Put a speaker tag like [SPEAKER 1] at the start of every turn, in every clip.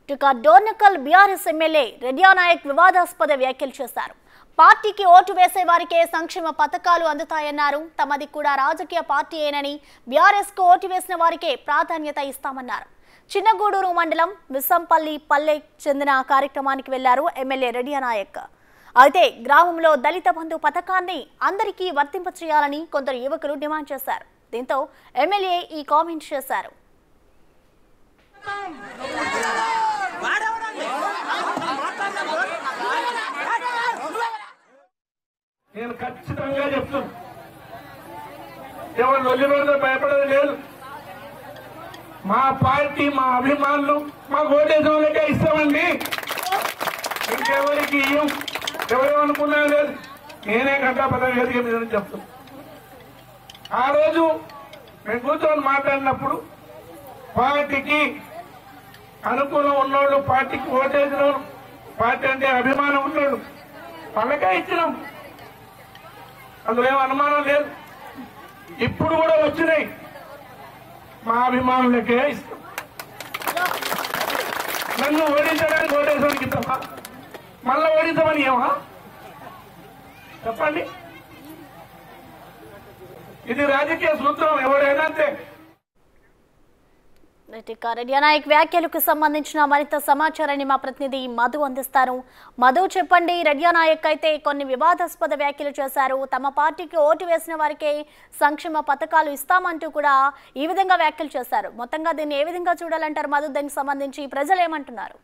[SPEAKER 1] ఇక Dornakal BRS MLA Redya Naik వివాదాస్పద వ్యాఖ్యలు చేశారు పార్టీకి ఓటు వేసే వారికే సంక్షేమ పథకాలు అందుతాయన్నారు తమది కూడా రాజకీయ పార్టీయేనని బీఆర్ఎస్ కు ఓటు వేసిన వారికే ప్రాధాన్యత ఇస్తామన్నారు చిన్నగూడూరు మండలం విస్సంపల్లి పల్లె చెందిన కార్యక్రమానికి వెళ్లారు ఎమ్మెల్యే రెడ్యా నాయక్ అయితే గ్రామంలో దళిత బంధు పథకాన్ని అందరికీ వర్తింపచేయాలని కొందరు యువకులు డిమాండ్ చేశారు దీంతో ఎమ్మెల్యే ఈ కామెంట్ చేశారు
[SPEAKER 2] నేను ఖచ్చితంగా చెప్తాను ఎవరు లొల్లినోడితో భయపడేది లేదు మా పార్టీ మా అభిమానులు మా ఓటేసిన వాళ్ళకే ఇస్తామండి ఇంకెవరికి ఇయ్యం ఎవరేమనుకున్నా లేదు నేనే ఘంటాపద వేదిక మీద నుంచి చెప్తాను ఆ రోజు మేము కూర్చొని మాట్లాడినప్పుడు పార్టీకి అనుకూలం ఉన్నోళ్ళు పార్టీకి ఓటేసిన వాళ్ళు పార్టీ అంటే అభిమానం ఉన్నోళ్ళు వాళ్ళకే ఇచ్చినాం అందులో ఏం అనుమానం లేదు ఇప్పుడు కూడా వచ్చినాయి మా అభిమానులకే ఇస్తాం నన్ను ఓడించడానికి ఓటేసానికి ఇస్తామా మళ్ళా ఓడించమని ఏమా చెప్పండి ఇది రాజకీయ సూత్రం ఎవరైనా అంతే
[SPEAKER 1] ఇక రెడ్డి నాయక్ వ్యాఖ్యలకు సంబంధించిన మరింత సమాచారాన్ని మా ప్రతినిధి మధు అందిస్తారు మధు చెప్పండి రెడ్డి నాయక్ అయితే కొన్ని వివాదాస్పద వ్యాఖ్యలు చేశారు తమ పార్టీకి ఓటు వేసిన వారికే సంక్షేమ పథకాలు ఇస్తామంటూ కూడా ఈ విధంగా వ్యాఖ్యలు చేశారు మొత్తంగా దీన్ని ఏ విధంగా చూడాలంటారు మధు దానికి సంబంధించి ప్రజలు ఏమంటున్నారు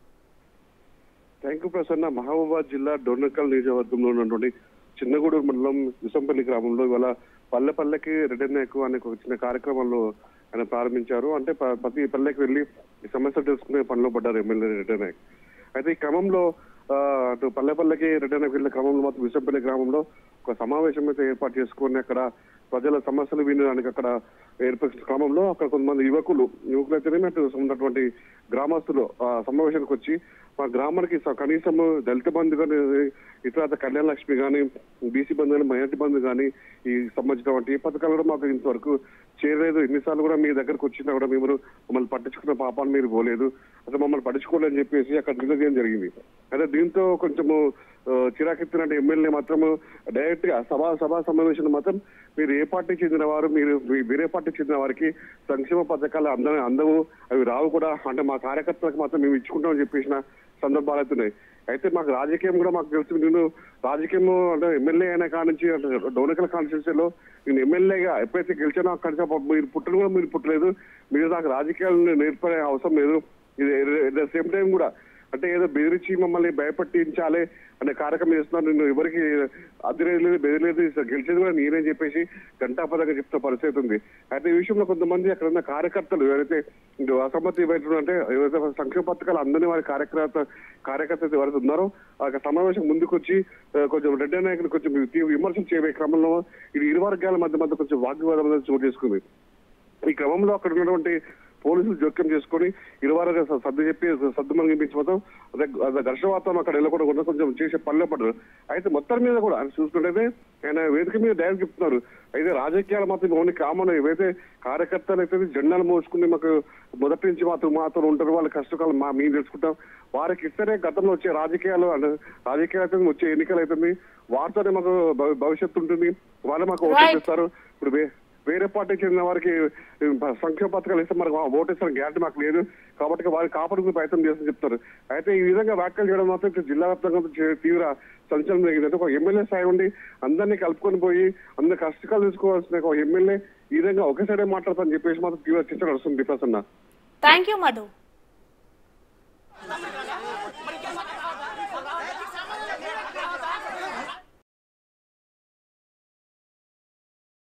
[SPEAKER 3] థ్యాంక్ యూ ప్రసన్న మహబూబాద్ జిల్లా డొర్నకల్ నియోజకవర్గంలో ఉన్నటువంటి చిన్నగూడూరు మండలం విసంపల్లి గ్రామంలో ఇవాళ పల్లె పల్లెకి రిటర్న్ ఎక్కువ అనే ఒక చిన్న కార్యక్రమంలో ఆయన ప్రారంభించారు అంటే ప- ప్రతి పల్లెకి వెళ్లి ఈ సమస్యలు తెలుసుకునే పనిలో పడ్డారు ఎమ్మెల్యే రిటర్న్ నాయక్ అయితే ఈ క్రమంలో ఆ, అటు పల్లె పల్లెకి రిటర్న్ వెళ్ళే క్రమంలో మాత్రం విసంపల్లి గ్రామంలో ఒక సమావేశం అయితే ఏర్పాటు చేసుకొని అక్కడ ప్రజల సమస్యలు వినడానికి అక్కడ ఏర్పరిచిన క్రమంలో అక్కడ కొంతమంది యువకులు యువకులు అయితేనేమి అటు ఉన్నటువంటి గ్రామస్తులు ఆ సమావేశానికి వచ్చి మా గ్రామానికి స- కనీసం దళిత బంధు కానీ ఇతర కళ్యాణ లక్ష్మి కానీ బీసీ బంధు కానీ మైనార్టీ బంధు కానీ ఈ సంబంధించినటువంటి ఏ పథకాలు కూడా మాకు ఇంతవరకు చేరలేదు ఎన్నిసార్లు కూడా మీ దగ్గరకు వచ్చినా కూడా మేము మమ్మల్ని పట్టించుకున్న పాపాన్ని మీరు పోలేదు అసలు మమ్మల్ని పట్టించుకోలేదని చెప్పేసి అక్కడ నిలదీయడం జరిగింది అయితే దీంతో కొంచెము ఆ, చిరాకెత్తినట్టు ఎమ్మెల్యే మాత్రం డైరెక్ట్ గా సభా సభా సమావేశంలో మాత్రం మీరు ఏ పార్టీ చెందిన వారు మీరు మీ- వేరే పార్టీ చెందిన వారికి సంక్షేమ పథకాలు అంద అందవు అవి రావు కూడా అంటే మా కార్యకర్తలకు మాత్రం మేము ఇచ్చుకుంటామని చెప్పేసిన సందర్భాలు అయితే ఉన్నాయి అయితే మాకు రాజకీయం కూడా మాకు తెలుసు నేను రాజకీయం అంటే ఎమ్మెల్యే అయిన కాడ నుంచి అంటే డోనకల్ కాన్స్టిట్యూన్సీలో నేను ఎమ్మెల్యేగా ఎప్పుడైతే గెలిచానో అక్కడి నుంచి అప్పుడు మీరు పుట్టను కూడా మీరు పుట్టలేదు మీరు నాకు రాజకీయాలను నేర్పడే అవసరం లేదు ఇది ఎట్ ద సేమ్ టైం కూడా అంటే ఏదో బెదిరించి మమ్మల్ని భయపట్టించాలి అనే కార్యక్రమం చేస్తున్నాను నేను ఎవరికి అదిలేదు లేదు బెదిరలేదు గెలిచేది కూడా నేనే చెప్పేసి గంటాపదంగా చెప్తున్న పరిస్థితి ఉంది అయితే ఈ విషయంలో కొంతమంది అక్కడ ఉన్న కార్యకర్తలు ఎవరైతే ఇంక అసమ్మతి బయట అంటే ఎవరైతే సంక్షేమ పథకాలు అందని వారి కార్యకర్త కార్యకర్తలు ఎవరైతే ఉన్నారో ఆ యొక్క సమావేశం ముందుకొచ్చి ఆ, కొంచెం రెడ్డి నాయకులు కొంచెం తీవ్ర విమర్శలు చేయబోయే క్రమంలో ఇది ఇరు వర్గాల మధ్య మధ్య కొంచెం వాగ్వివాదం అనేది చోటు చేసుకుంది ఈ క్రమంలో అక్కడ ఉన్నటువంటి పోలీసులు జోక్యం చేసుకొని ఇరువారుగా స- సర్ది చెప్పి సర్దు మనిపించి మొత్తం అదే అదే ఘర్షణ వాతావరణం అక్కడ వెళ్ళకుండా కొంచెం చేసే పనిలో పడ్డారు అయితే మొత్తం మీద కూడా ఆయన చూసుకుంటే ఆయన వేదిక మీద డైరెక్ట్ చెప్తున్నారు అయితే రాజకీయాలు మాత్రం ఓన్లీ కామన్ ఏవైతే కార్యకర్తలు అయితే జెండాలు మోసుకుని మాకు మొదటి నుంచి మాత్రం మాతో ఉంటారు వాళ్ళ కష్టకాలం మా మేము తెలుసుకుంటాం వారికి ఇస్తేనే గతంలో వచ్చే రాజకీయాలు అంటే రాజకీయాలు అయితే వచ్చే ఎన్నికలు అవుతుంది వారితోనే మాకు భవి- భవిష్యత్తు ఉంటుంది వాళ్ళు మాకు ఓట్లు
[SPEAKER 1] Right.
[SPEAKER 3] ఇస్తారు ఇప్పుడు వే- వేరే పార్టీకి చెందిన వారికి ఈ సంక్షేమ పథకాలు ఇస్తే మనకు ఓటేసిన గ్యారంటీ మాకు లేదు కాబట్టి వారికి కాపాడుకునే ప్రయత్నం చేస్తూ చెప్తారు అయితే ఈ విధంగా వ్యాఖ్యలు చేయడం మాత్రం ఇక్కడ జిల్లా వ్యాప్తంగా చే- తీవ్ర సంచలనం జరిగింది అంటే ఒక ఎమ్మెల్యే స్థాయి ఉండి అందరినీ కలుపుకొని పోయి అందరి కష్టకాలు తీసుకోవాల్సిన ఒక ఎమ్మెల్యే ఈ విధంగా ఒకే సైడే మాట్లాడతానని చెప్పేసి మాత్రం తీవ్ర చర్చ నడుస్తుంది ప్రసన్న
[SPEAKER 1] థ్యాంక్ యూ మధు